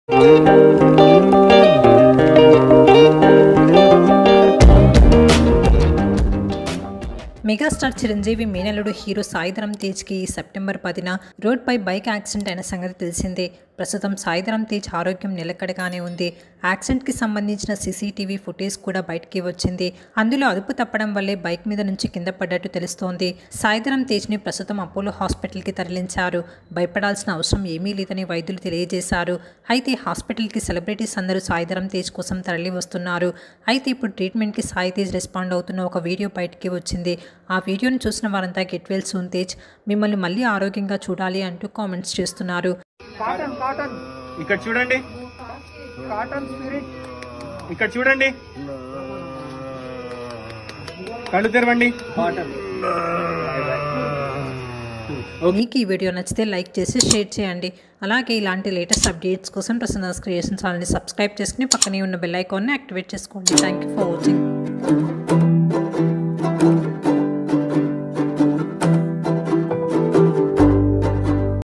megastar Chiranjeevi మేనలుడు hero Sai Dharam తేజ్కి ఈ సెప్టెంబర్ పదిన రోడ్పై బైక్ యాక్సిడెంట్ అయిన సంగతి తెలిసిందే ప్రస్తుతం సాయిధరం తేజ్ ఆరోగ్యం నిలకడగానే ఉంది యాక్సిడెంట్కి సంబంధించిన సీసీటీవీ ఫుటేజ్ కూడా బయటికి వచ్చింది అందులో అదుపు తప్పడం వల్లే బైక్ మీద నుంచి కింద పడ్డట్టు తెలుస్తోంది సాయిధరం తేజ్ని ప్రస్తుతం అపోలో హాస్పిటల్కి తరలించారు భయపడాల్సిన అవసరం ఏమీ లేదని వైద్యులు తెలియజేశారు అయితే హాస్పిటల్కి సెలబ్రిటీస్ అందరూ సాయిధరం తేజ్ కోసం తరలి వస్తున్నారు అయితే ఇప్పుడు ట్రీట్మెంట్కి సాయి తేజ్ రెస్పాండ్ అవుతున్న ఒక వీడియో బయటికి వచ్చింది ఆ వీడియోను చూసిన వారంతా గెట్ వెల్ సూన్ తేజ్ మిమ్మల్ని మళ్ళీ ఆరోగ్యంగా చూడాలి అంటూ కామెంట్స్ చేస్తున్నారు కాటన్ కాటన్ ఇక్కడ చూడండి కాటన్ స్పిరిట్ ఇక్కడ చూడండి కళ్ళు తెరవండి కాటన్ మీకు ఈ వీడియో నచ్చితే లైక్ చేసి షేర్ చేయండి అలాగే ఇలాంటి లేటెస్ట్ అప్డేట్స్ కోసం ప్రసన్న క్రియేషన్ ఛానల్ని సబ్స్క్రైబ్ చేసుకుని పక్కనే ఉన్న బెల్ ఐకాన్ని యాక్టివేట్ చేసుకోండి థ్యాంక్ యూ ఫర్ వాచింగ్